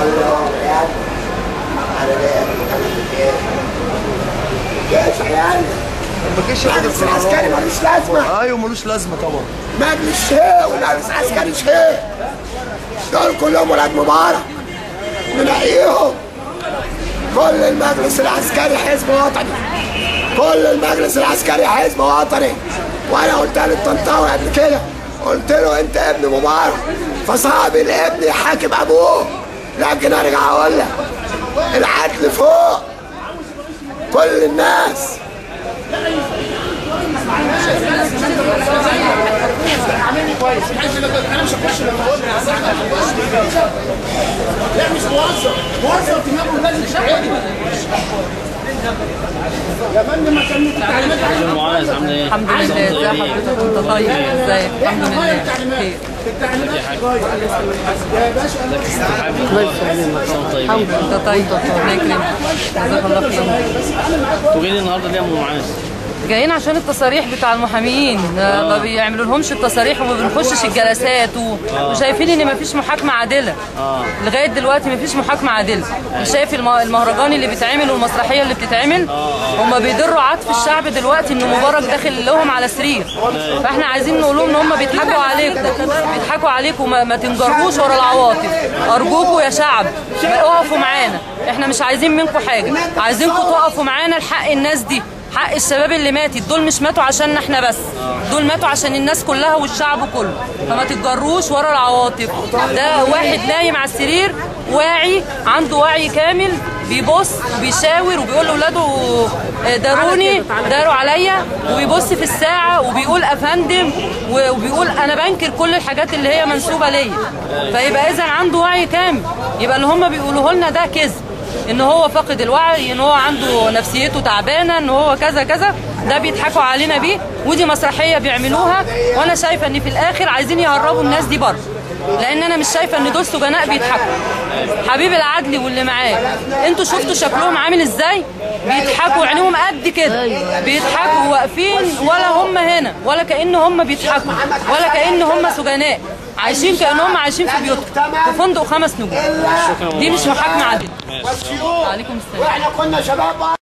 لهم عيال انا ليه انا في الجيش جيش عيال ما جيش ياخد المجلس العسكري القرارات ملوش لازمه ايوه ملوش لازمه طبعا مجلس شيء والمجلس العسكري شيء دول كلهم ولاد مبارك نلاقيهم كل المجلس العسكري حزب وطني كل المجلس العسكري حزب وطني وانا قلت للطنطاوي قبل كده قلت له انت ابن مبارك فصعب الابن يحاكم ابوه لكن ارجع اقول لك العدل فوق كل الناس لا مش موظف موظف دماغه لازم يشتغل يا فندم ما كان التعليمات معاذ عامله ايه؟ الحمد لله ازي حضرتك انت طيب ازيك الحمد لله بخير التعليمات يا باشا الله يسلمك طيبين انت طيب ربنا يكرمك جزاك الله خير انتوا جايين النهارده ليه يا ام معاذ؟ جايين عشان التصاريح بتاع المحاميين آه، ما بيعملوا لهمش التصاريح وما بنخشش الجلسات و... وشايفين ان مفيش محاكمه عادله اه لغايه دلوقتي مفيش محاكمه عادله مش شايف الم- المهرجان اللي بيتعمل والمسرحيه اللي بتتعمل هم بيضروا عطف الشعب دلوقتي ان مبارك داخل لهم على سرير فاحنا عايزين نقول لهم ان هم بيضحكوا عليكم بيضحكوا عليكم ما, ما تنجروش ورا العواطف ارجوكوا يا شعب ما اقفوا معانا احنا مش عايزين منكم حاجه عايزينكم تقفوا معانا لحق الناس دي حق الشباب اللي ماتت دول مش ماتوا عشان احنا بس دول ماتوا عشان الناس كلها والشعب كله فما تتجروش ورا العواطف ده واحد نايم على السرير واعي عنده وعي كامل بيبص وبيشاور وبيقول لاولاده آه، داروني داروا عليا وبيبص في الساعه وبيقول افندم و- وبيقول انا بنكر كل الحاجات اللي هي منسوبه ليا فيبقى اذا عنده وعي كامل يبقى اللي هم بيقولوه لنا ده كذب ان هو فاقد الوعي ان هو عنده نفسيته تعبانه ان هو كذا كذا ده بيضحكوا علينا بيه ودي مسرحيه بيعملوها وانا شايفه ان في الاخر عايزين يهربوا الناس دي بره لان انا مش شايفه ان دول سجناء بيضحكوا حبيب العدلي واللي معاه انتوا شفتوا شكلهم عامل ازاي بيضحكوا عينيهم قد كده بيضحكوا واقفين ولا هم هنا ولا كأن هم بيضحكوا ولا كأن هم سجناء عايشين كأنهم عايشين في بيوتهم في فندق خمس نجوم دي مش محاكمه عادله والسيوف عليكم السلام واحنا كنا شباب